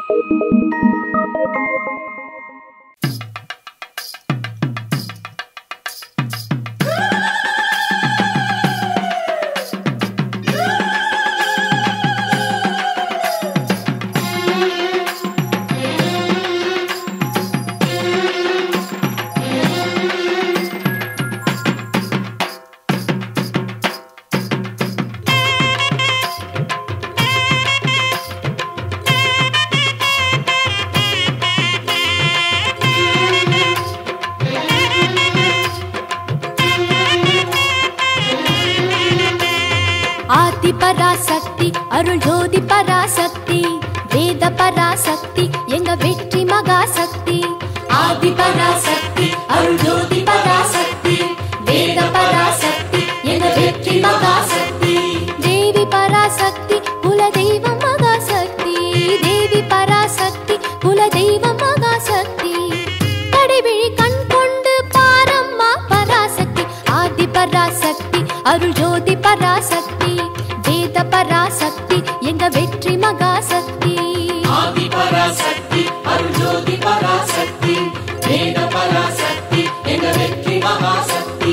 ஆதி பராசக்தி அருள் ஜோதி பராசக்தி வேத பராசக்தி எங்க வெற்றி மகாசக்தி ஆதி பராசக்தி அருள் ஜோதி பராசக்தி வேத பராசக்தி எங்க வெற்றி மகாசக்தி தேவி பராசக்தி குல தெய்வம் மகாசக்தி தேவி பராசக்தி குல தெய்வம் மகாசக்தி கடைவிழி கண் கொண்டு பாரம்மா பராசக்தி ஆதி பராசக்தி அருள் ஜோதி பராசக்தி வேத பராசக்தி எங்க வெற்றி மகாசக்தி ஆதி பராசக்தி அருள்ஜோதி பராசக்தி வேத பராசக்தி எங்க வெற்றி மகாசக்தி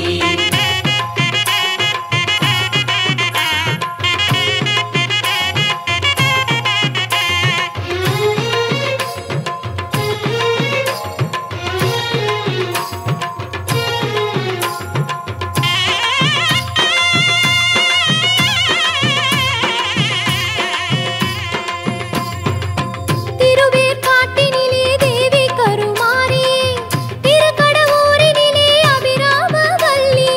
திருவேற்காட்டினிலே தேவி கருமாரி திருக்கடவூரினிலே அபிராம வல்லி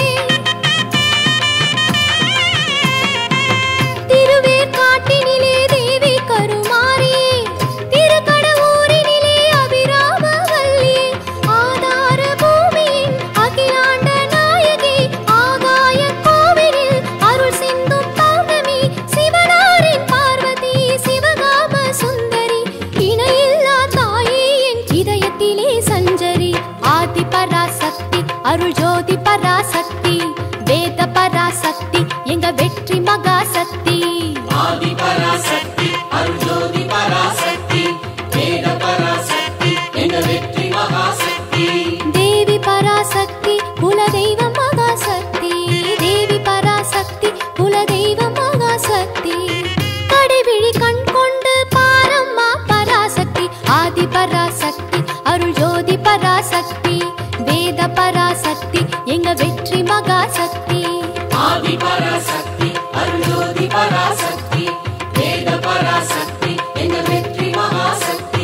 திருவேற்காட்டினிலே தேவி கருமாரி திருக்கடவூரினிலே அபிராம வல்லி ஆதார பூமியின் அகிலாண்ட நாயகி ஆகாய கோவிலில் அருள் சிந்தும் பௌர்ணமி சிவனாரின் பார்வதி சிவகாம சுந்தரி இணையில்லா தாயே என் இதயத்திலே சஞ்சரி ஆதி பராசக்தி அருள் ஜோதி பராசக்தி வேத பராசக்தி எங்க வெற்றி மகாசக்தி ஆதி பராசக்தி அருள்ஜோதி பராசக்தி வேத பராசக்தி எங்க வெற்றி மகாசக்தி தேவி பராசக்தி குலதெய்வம் மகாசக்தி தேவி பராசக்தி குலதெய்வம் மகாசக்தி கடைவிழி கண் கொண்டு பாரம்மா பராசக்தி ஆதி பராசக்தி அருள் ஜோதி பராசக்தி வேத பராசக்தி எங்க வெற்றி மகாசக்தி ஆதி பராசக்தி அருள்ஜோதி பராசக்தி வேத பராசக்தி எங்க வெற்றி மகாசக்தி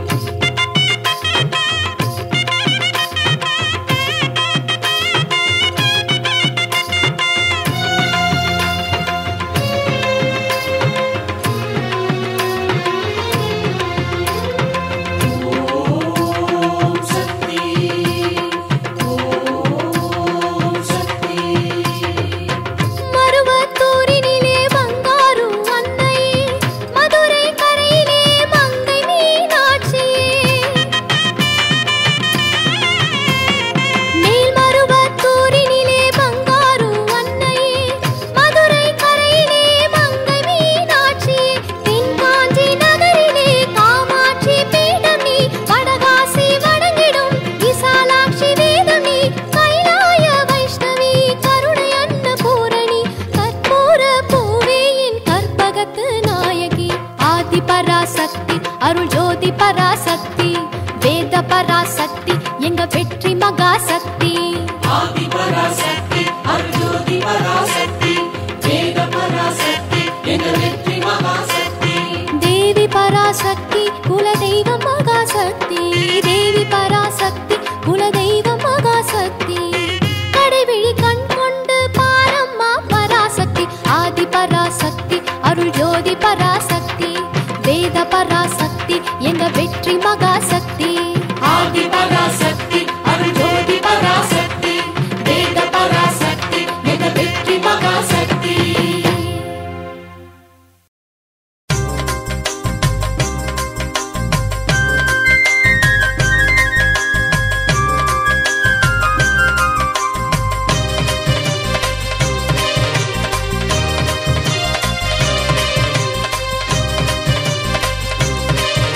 ஓம் சக்தி ஓம் சக்தி மருவத்தூரினிலே பங்காரு அன்னையே மதுரை கரையிலே மங்கை மீனாட்சியே மேல்மருவத்தூரினிலே பங்காரு அன்னையே மதுரை கரையிலே மங்கை மீனாட்சியே தென்காஞ்சி நகரிலே காமாட்சி பீடம் நீ வடகாசி வணங்கிடும் விசாலாட்சி வேதம் நீ கைலாய வைஷ்ணவி கருணை அன்னபூரணி கற்பூர பூவே என் கற்பகத்து நாயகி ஆதி பராசக்தி அருள் ஜோதி பராசக்தி வேத பராசக்தி எங்க வெற்றி மகாசக்தி ஆதி பராசக்தி அருள்ஜோதி பராசக்தி வேத பராசக்தி எங்க வெற்றி மகாசக்தி தேவி பராசக்தி குலதெய்வம் மகாசக்தி தேவி பராசக்தி குலதெய்வம் மகாசக்தி கடைவிழி கண் கொண்டு பாரம்மா பராசக்தி ஆதி பராசக்தி அருள் ஜோதி பராசக்தி வேத பராசக்தி எங்க வெற்றி மகாசக்தி ஆதி பராசக்தி அருள்ஜோதி பராசக்தி வேத பராசக்தி எங்க வெற்றி மகாசக்தி ஆதி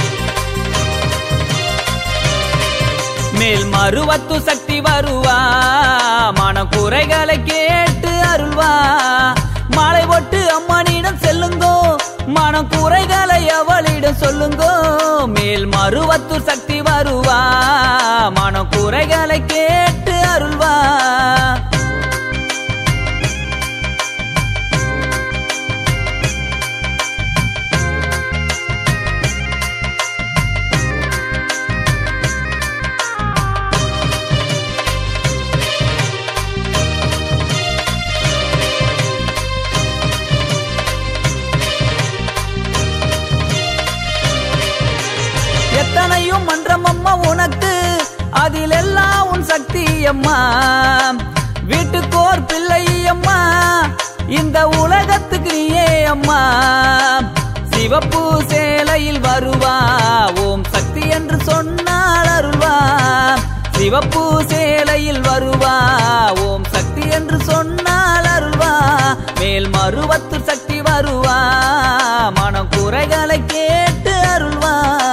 மேல் மறுவத்து சக்தி வருவா மனக்குறைகளை கேட்டு அருள்வா மாலை ஒட்டு அம்மனிடம் செல்லுங்கோ மனக்குறைகளை அவளிடம் சொல்லுங்கோ மேல் மறுவத்து சக்தி வருவா மனக்குறைகளை கேட்டு அருள்வா எத்தனையும் மன்றம் அம்மா உனக்கு அதில் எல்லாம் உன் சக்தி அம்மா வீட்டுக்கோர் பிள்ளை அம்மா இந்த உலகத்துக்கு நீயே அம்மா சிவப்பு சேலையில் வருவா ஓம் சக்தி என்று சொன்னால் அருள்வா சிவப்பு சேலையில் வருவா ஓம் சக்தி என்று சொன்னால் அருள்வா மேல் மறுவத்து சக்தி வருவா மனக்குறைகளை கேட்டு அருள்வா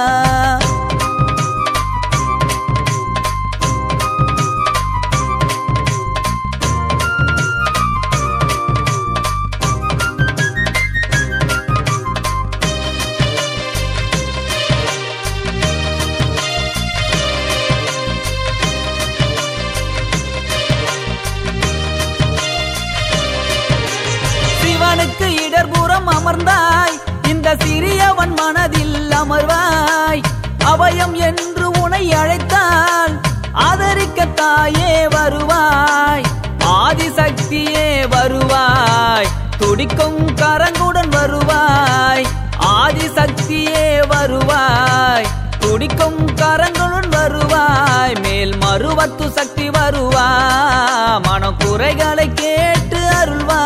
சிவனுக்கு இடர்புறம் அமர்ந்தாய் இந்த சிறியவன் மனதில் அமர்வாய் அவயம் என்று உனை அழைத்தால் ஆதரிக்க தாயே வருவாய் ஆதிசக்தியே வருவாய் துடிக்கும் கரங்குடன் வருவாய் ஆதிசக்தியே வருவாய் துடிக்கும் கரங்களுடன் வருவாய் மேல் மறுவத்து சக்தி வருவா மனக்குறைகளை கேட்டு அருள்வா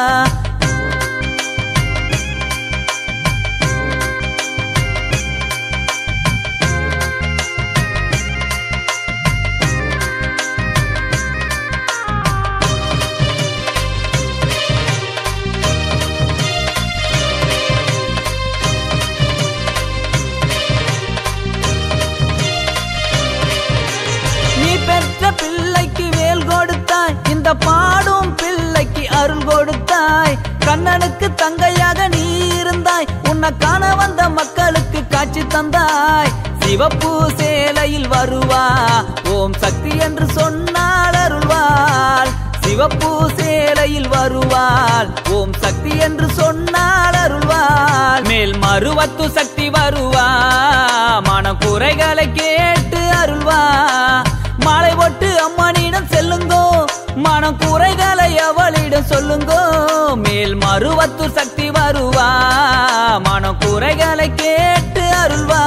நீ பெற்ற பிள்ளைக்கு வேல் கொடுத்தாய் இந்த பாடும் பிள்ளைக்கு அருள் கொடுத்தாய் கண்ணனுக்கு தங்கையாக நீ இருந்தாய் உன்னை காண வந்த மக்களுக்கு காட்சி தந்தாய் சிவப்பு சேலையில் வருவா ஓம் சக்தி என்று சொன்னால் அருள்வாள் சிவப்பு சேலையில் வருவாள் ஓம் சக்தி என்று சொன்னால் அருள்வாள் மேல் மறுவத்து சக்தி வருவா மனக்குறைகளை கேட்டு அருள்வா மாலை ஒட்டு அம்மனிடம் செல்லுங்கோ மனக்குறைகளை அவளிடம் சொல்லுங்கோ மேல் மறுவத்து சக்தி வருவா மனக்குறைகளை கேட்டு அருள்வா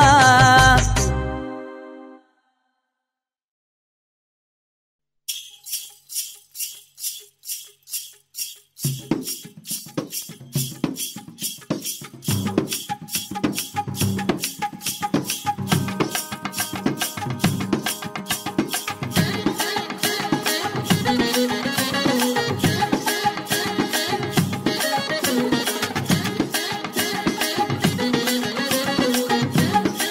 ஆ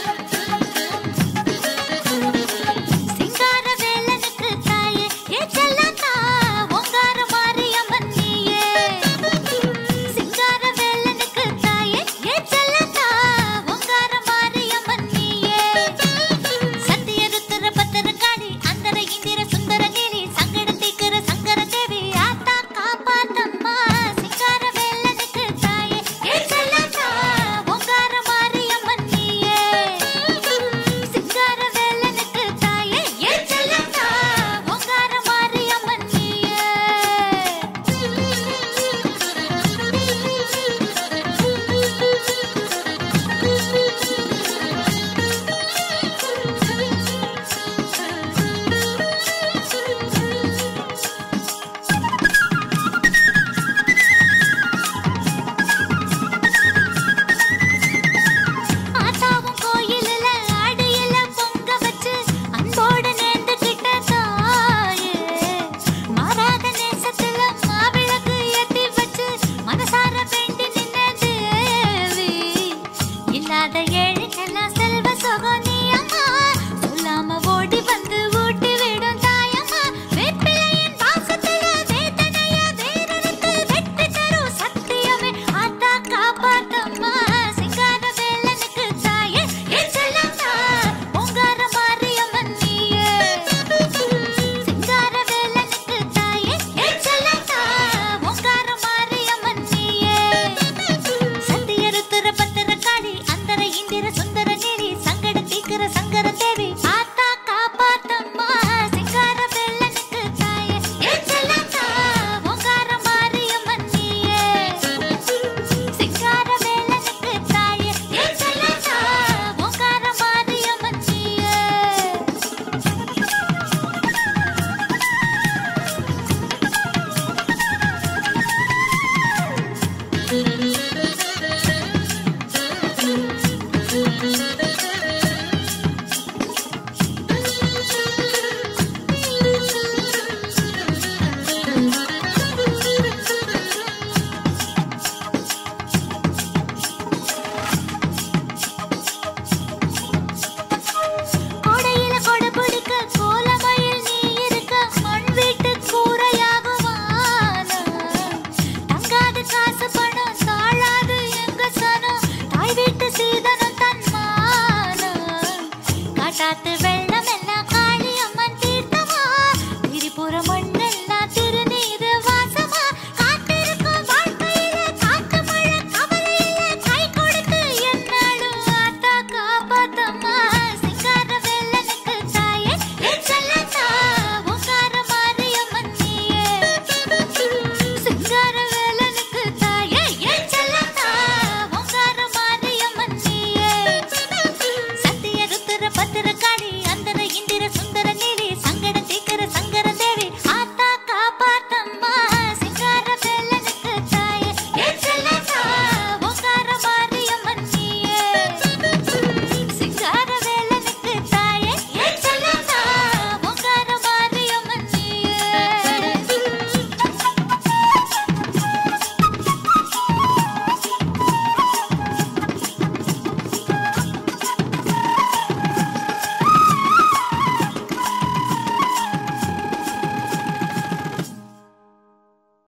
காத்து